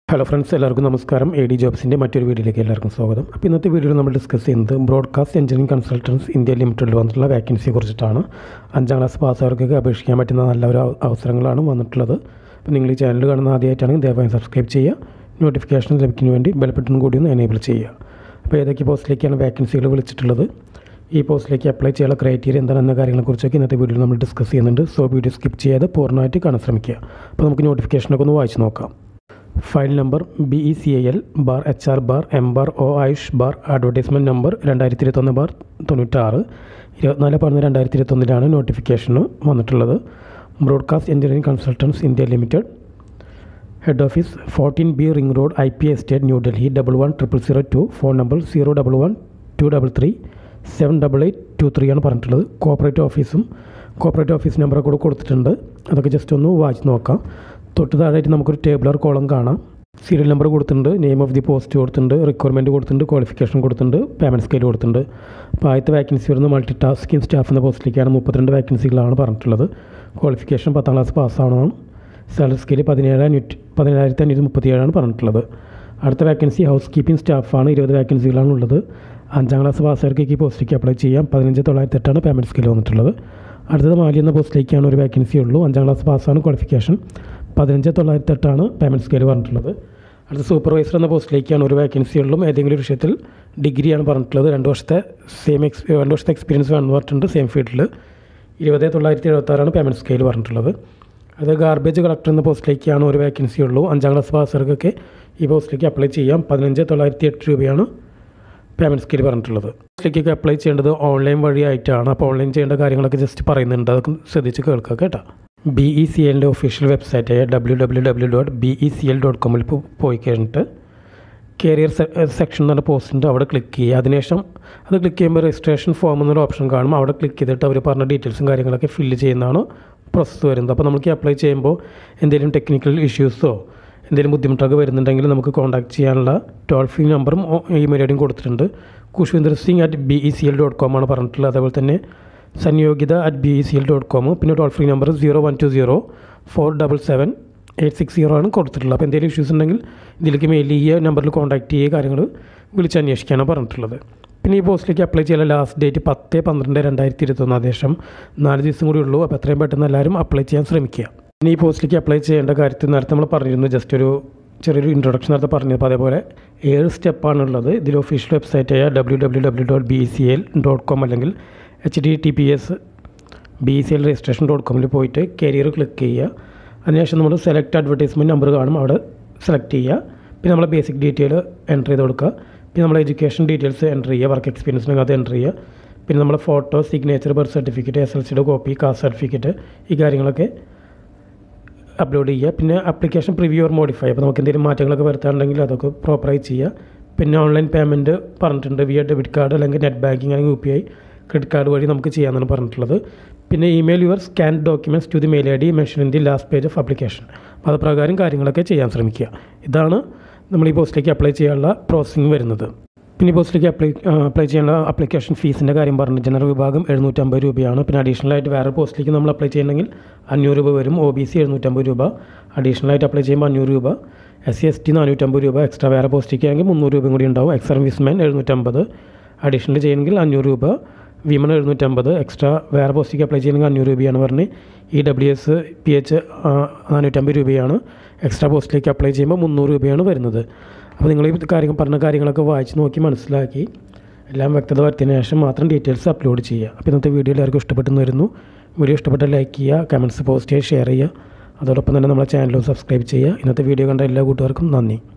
hello friends എല്ലാവർക്കും നമസ്കാരം A D ജോബ്സിൻ്റെ മറ്റൊരു വീഡിയോയിലേക്ക് എല്ലാവർക്കും സ്വാഗതം അപ്പോൾ ഇന്നത്തെ വീഡിയോയിൽ നമ്മൾ ഡിസ്കസ് ചെയ്യുന്നത് ബ്രോഡ്കാസ്റ്റ് എഞ്ചിനീയറിംഗ് കൺസൾട്ടൻസ് ഇന്ത്യ ലിമിറ്റഡിൽ വന്നിട്ടുള്ള വാക്കൻസിയെ കുറിച്ചിട്ടാണ് അഞ്ചാം ക്ലാസ് പാസ്സായവർക്കൊക്കെ അപേക്ഷിക്കാൻ പറ്റുന്ന നല്ല ഒരു അവ- അവസരങ്ങളാണ് വന്നിട്ടുള്ളത് അപ്പോൾ നിങ്ങൾ ഈ ചാനൽ കാണുന്ന ആദ്യമായിട്ടാണെങ്കിൽ ദയവായി സബ്സ്ക്രൈബ് ചെയ്യുക നോട്ടിഫിക്കേഷൻ ലഭിക്കുന്നതിന് വേണ്ടി ബെൽ ബട്ടൺ കൂടി ഒന്ന് എനേബിൾ ചെയ്യുക അപ്പോൾ ഏതൊക്കെ പോസ്റ്റിലേക്കാണ് വാക്കൻസികൾ വിളിച്ചിട്ടുള്ളത് ഈ പോസ്റ്റിലേക്ക് അപ്ലൈ ചെയ്യാനുള്ള ക്രൈറ്റീരിയ എന്താണെന്ന കാര്യങ്ങളെക്കുറിച്ചൊക്കെ ഇന്നത്തെ വീഡിയോയിൽ നമ്മൾ ഡിസ്കസ് ചെയ്യുന്നുണ്ട് സോ വീഡിയോ സ്കിപ്പ് ചെയ്യാതെ പൂർണ്ണമായിട്ട് കാണാൻ ശ്രമിക്കുക അപ്പോൾ നമുക്ക് നോട്ടിഫിക്കേഷനൊക്കെ ഒന്ന് വായിച്ച് നോക്കാം file number B E C I L bar H R bar M bar O Ayush bar advertisement number രണ്ടായിരത്തി ഇരുപത്തൊന്ന് ബാർ തൊണ്ണൂറ്റാറ് ഇരുപത്തിനാല് പതിനൊന്ന് രണ്ടായിരത്തി ഇരുപത്തൊന്നിലാണ് നോട്ടിഫിക്കേഷന് വന്നിട്ടുള്ളത് broadcast engineering consultants India limited head office fourteen B ring road I P estate New Delhi double one triple zero two phone number zero double one two double three seven double eight two three ആണ് പറഞ്ഞിട്ടുള്ളത് cooperative ഓഫീസും cooperative office നമ്പറൊക്കെ കൂടെ കൊടുത്തിട്ടുണ്ട് അതൊക്കെ just ഒന്ന് വായിച്ച് നോക്കാം തൊട്ട് താഴെയായിട്ട് നമുക്കൊരു ടേബിളർ കോളം കാണാം സീരിയൽ നമ്പർ കൊടുത്തിട്ടുണ്ട് നെയിം ഓഫ് ദി പോസ്റ്റ് കൊടുത്തിട്ടുണ്ട് റിക്വയർമെൻറ്റ് കൊടുത്തിട്ടുണ്ട് ക്വാളിഫിക്കേഷൻ കൊടുത്തിട്ടുണ്ട് പേയ്മെൻറ്റ് സ്കെയിൽ കൊടുത്തിട്ടുണ്ട് അപ്പോൾ ആദ്യത്തെ വാക്കൻസി വരുന്നത് മൾട്ടി ടാസ്കിങ് സ്റ്റാഫ് എന്ന പോസ്റ്റിലേക്കാണ് മുപ്പത്തിരണ്ട് വാക്കൻസികളാണ് പറഞ്ഞിട്ടുള്ളത് ക്വാളിഫിക്കേഷൻ പത്താം ക്ലാസ് പാസ്സാവണം സാലറി സ്കെയിൽ പതിനേഴ് അഞ്ഞൂറ്റി പതിനായിരത്തി അഞ്ഞൂറ്റി മുപ്പത്തിയേഴാണ് പറഞ്ഞിട്ടുള്ളത് അടുത്ത വാക്കൻസി ഹൗസ് കീപ്പിംഗ് സ്റ്റാഫാണ് ഇരുപത് വാക്കൻസികളാണ് ഉള്ളത് അഞ്ചാം ക്ലാസ് പാസ്സായവർക്ക് ഈ പോസ്റ്റിലേക്ക് അപ്ലൈ ചെയ്യാം പതിനഞ്ച് തൊള്ളായിരത്തി എട്ടാണ് പേയ്മെൻറ്റ് സ്കെയിൽ വന്നിട്ടുള്ളത് അടുത്തത് മാലി എന്ന പോസ്റ്റിലേക്കാണ് ഒരു വാക്കൻസി ഉള്ളൂ അഞ്ചാം ക്ലാസ് പാസ്സാണ് ക്വാളിഫിക്കേഷൻ പതിനഞ്ച് തൊള്ളായിരത്തി എട്ടാണ് പേയ്മെൻറ്റ് സ്കെയിൽ പറഞ്ഞിട്ടുള്ളത് അടുത്ത സൂപ്പർവൈസർ എന്ന പോസ്റ്റിലേക്കാണ് ഒരു വാക്കൻസി ഉള്ളൂ ഏതെങ്കിലും ഒരു വിഷയത്തിൽ ഡിഗ്രിയാണ് പറഞ്ഞിട്ടുള്ളത് രണ്ട് വർഷത്തെ സെയിം എക്സ് രണ്ട് വർഷത്തെ എക്സ്പീരിയൻസ് വേണമെന്ന് പറഞ്ഞിട്ടുണ്ട് സെയിം ഫീൽഡിൽ ഇരുപത് തൊള്ളായിരത്തി എഴുപത്താറാണ് പേയ്മെൻറ്റ് സ്കെയിൽ പറഞ്ഞിട്ടുള്ളത് അത് ഗാർബേജ് കളക്ടർ എന്ന പോസ്റ്റിലേക്കാണ് ഒരു വാക്കൻസി ഉള്ളൂ അഞ്ചാം ക്ലാസ് പാസ്സർക്കൊക്കെ ഈ പോസ്റ്റിലേക്ക് അപ്ലൈ ചെയ്യാം പതിനഞ്ച് തൊള്ളായിരത്തി എട്ട് രൂപയാണ് പേയ്മെൻറ്റ് സ്കെയിൽ പറഞ്ഞിട്ടുള്ളത് പോസ്റ്റിലേക്കൊക്കെ അപ്ലൈ ചെയ്യേണ്ടത് ഓൺലൈൻ വഴിയായിട്ടാണ് അപ്പോൾ ഓൺലൈൻ ചെയ്യേണ്ട കാര്യങ്ങളൊക്കെ ജസ്റ്റ് പറയുന്നുണ്ട് അതൊക്കെ ശ്രദ്ധിച്ച് കേൾക്കുക കേട്ടോ ബി ഇ സി എല്ലിൻ്റെ ഒഫീഷ്യൽ വെബ്സൈറ്റായ W W W dot B E C L dot കോമിൽ പോയി കഴിഞ്ഞിട്ട് കരിയർ സെക്ഷൻ എന്ന് പറഞ്ഞ പോസ്റ്റ് ഉണ്ട് അവിടെ ക്ലിക്ക് ചെയ്യുക അതിനുശേഷം അത് ക്ലിക്ക് ചെയ്യുമ്പോൾ രജിസ്ട്രേഷൻ ഫോം എന്നൊരു ഓപ്ഷൻ കാണും അവിടെ ക്ലിക്ക് ചെയ്തിട്ട് അവർ പറഞ്ഞ ഡീറ്റെയിൽസും കാര്യങ്ങളൊക്കെ ഫില്ല് ചെയ്യുന്നതാണ് പ്രോസസ്സ് വരുന്നത് അപ്പോൾ നമുക്ക് അപ്ലൈ ചെയ്യുമ്പോൾ എന്തെങ്കിലും ടെക്നിക്കൽ ഇഷ്യൂസോ എന്തെങ്കിലും ബുദ്ധിമുട്ടൊക്കെ വരുന്നുണ്ടെങ്കിൽ നമുക്ക് കോൺടാക്ട് ചെയ്യാനുള്ള ടോൾ ഫ്രീ നമ്പറും ഇമെയിൽ ഐ ഡിയും കൊടുത്തിട്ടുണ്ട് Kushwinder Singh at B E C L dot com ആണ് പറഞ്ഞിട്ടുള്ളത് അതേപോലെ തന്നെ സംയോഗ്യത at B E C L dot com പിന്നെ toll free number zero one two zero four double seven eight six zero ആണ് കൊടുത്തിട്ടുള്ളത് അപ്പോൾ എന്തെങ്കിലും ഇഷ്യൂസ് ഉണ്ടെങ്കിൽ ഇതിലേക്ക് മെയിൽ ചെയ്യുക നമ്പറിൽ കോൺടാക്ട് ചെയ്യുക കാര്യങ്ങൾ വിളിച്ച് അന്വേഷിക്കാനാണ് പറഞ്ഞിട്ടുള്ളത് പിന്നെ ഈ പോസ്റ്റിലേക്ക് അപ്ലൈ ചെയ്യാൻ ലാസ്റ്റ് ഡേറ്റ് പത്ത് പന്ത്രണ്ട് രണ്ടായിരത്തി ഇരുപത്തൊന്ന് ശേഷം നാല് ദിവസം കൂടി ഉള്ളൂ അപ്പോൾ എത്രയും പെട്ടെന്ന് എല്ലാവരും അപ്ലൈ ചെയ്യാൻ ശ്രമിക്കുക പിന്നെ ഈ പോസ്റ്റിലേക്ക് അപ്ലൈ ചെയ്യേണ്ട കാര്യത്തിൽ നേരത്തെ നമ്മൾ പറഞ്ഞിരുന്നു ജസ്റ്റ് ഒരു ചെറിയൊരു ഇൻട്രൊഡക്ഷൻ നേരത്തെ പറഞ്ഞപ്പോൾ അതേപോലെ ഏഴ് സ്റ്റെപ്പാണുള്ളത് ഇതിൽ ഒഫീഷ്യൽ വെബ്സൈറ്റായ W W W dot B C L dot com അല്ലെങ്കിൽ H D T P S B C L registration dot കോമിൽ പോയിട്ട് കരിയർ ക്ലിക്ക് ചെയ്യുക അതിനുശേഷം നമ്മൾ സെലക്ട് അഡ്വർടൈസ്മെൻറ്റ് നമ്പർ കാണും അവിടെ സെലക്ട് ചെയ്യുക പിന്നെ നമ്മൾ ബേസിക് ഡീറ്റെയിൽ എൻ്റർ ചെയ്ത് കൊടുക്കുക പിന്നെ നമ്മൾ എഡ്യൂക്കേഷൻ ഡീറ്റെയിൽസ് എൻ്റർ ചെയ്യുക വർക്ക് എക്സ്പീരിയൻസിനൊക്കെ അത് എൻ്റർ ചെയ്യുക പിന്നെ നമ്മൾ photo signature birth certificate S L സിയുടെ കോപ്പി കാസ്റ്റ് സർട്ടിഫിക്കറ്റ് ഈ കാര്യങ്ങളൊക്കെ അപ്ലോഡ് ചെയ്യുക പിന്നെ ആപ്ലിക്കേഷൻ പ്രിവ്യൂ ഓർ മോഡിഫൈ അപ്പോൾ നമുക്ക് എന്തെങ്കിലും മാറ്റങ്ങളൊക്കെ വരുത്താനുണ്ടെങ്കിൽ അതൊക്കെ പ്രോപ്പറായി ചെയ്യുക പിന്നെ ഓൺലൈൻ പേയ്മെൻറ്റ് പറഞ്ഞിട്ടുണ്ട് വിയ ഡെബിറ്റ് കാർഡ് അല്ലെങ്കിൽ നെറ്റ് ബാങ്കിങ് അല്ലെങ്കിൽ U P I credit card വഴി നമുക്ക് ചെയ്യാമെന്നാണ് പറഞ്ഞിട്ടുള്ളത് പിന്നെ email your scan documents to the mail I D mention in the last page of application അപ്പോൾ അത് പ്രകാരം കാര്യങ്ങളൊക്കെ ചെയ്യാൻ ശ്രമിക്കുക ഇതാണ് നമ്മൾ ഈ പോസ്റ്റിലേക്ക് അപ്ലൈ ചെയ്യാനുള്ള പ്രോസസ്സിങ് വരുന്നത് പിന്നെ ഈ പോസ്റ്റിലേക്ക് അപ്ലൈ അപ്ലൈ ചെയ്യാനുള്ള ആപ്ലിക്കേഷൻ ഫീസിൻ്റെ കാര്യം പറഞ്ഞു ജനറൽ വിഭാഗം എഴുന്നൂറ്റമ്പത് രൂപയാണ് പിന്നെ അഡീഷണൽ ആയിട്ട് വേറെ പോസ്റ്റിലേക്ക് നമ്മൾ അപ്ലൈ ചെയ്യണമെങ്കിൽ അഞ്ഞൂറ് രൂപ വരും ഒ ബി സി എഴുന്നൂറ്റമ്പത് രൂപ അഡീഷണൽ ആയിട്ട് അപ്ലൈ ചെയ്യുമ്പോൾ അഞ്ഞൂറ് രൂപ എസ് സി എസ് ടി നാനൂറ്റമ്പത് രൂപ എക്സ്ട്രാ വേറെ പോസ്റ്റിലേക്ക് ആണെങ്കിൽ മുന്നൂറ് രൂപയും കൂടി ഉണ്ടാവും എക്സ് സർവീസ്മാൻ എഴുന്നൂറ്റമ്പത് അഡീഷണൽ ചെയ്യണമെങ്കിൽ അഞ്ഞൂറ് രൂപ വിമൺ എഴുന്നൂറ്റമ്പത് എക്സ്ട്രാ വേറെ പോസ്റ്റിലേക്ക് അപ്ലൈ ചെയ്യണമെങ്കിൽ അഞ്ഞൂറ് രൂപയാണ് പറഞ്ഞ് E W S P H നാനൂറ്റമ്പത് രൂപയാണ് എക്സ്ട്രാ പോസ്റ്റിലേക്ക് അപ്ലൈ ചെയ്യുമ്പോൾ മുന്നൂറ് രൂപയാണ് വരുന്നത് അപ്പോൾ നിങ്ങൾ ഈ കാര്യങ്ങൾ പറഞ്ഞ കാര്യങ്ങളൊക്കെ വായിച്ച് നോക്കി മനസ്സിലാക്കി എല്ലാം വ്യക്തത വരുത്തിയതിന് ശേഷം മാത്രം ഡീറ്റെയിൽസ് അപ്ലോഡ് ചെയ്യുക അപ്പോൾ ഇന്നത്തെ വീഡിയോ എല്ലാവർക്കും ഇഷ്ടപ്പെട്ടെന്ന് വരുന്നു വീഡിയോ ഇഷ്ടപ്പെട്ടാൽ ലൈക്ക് ചെയ്യുക കമൻറ്റ്സ് പോസ്റ്റ് ചെയ്യുക ഷെയർ ചെയ്യുക അതോടൊപ്പം തന്നെ നമ്മളെ ചാനലും സബ്സ്ക്രൈബ് ചെയ്യുക ഇന്നത്തെ വീഡിയോ കണ്ട എല്ലാ കൂട്ടുകാർക്കും നന്ദി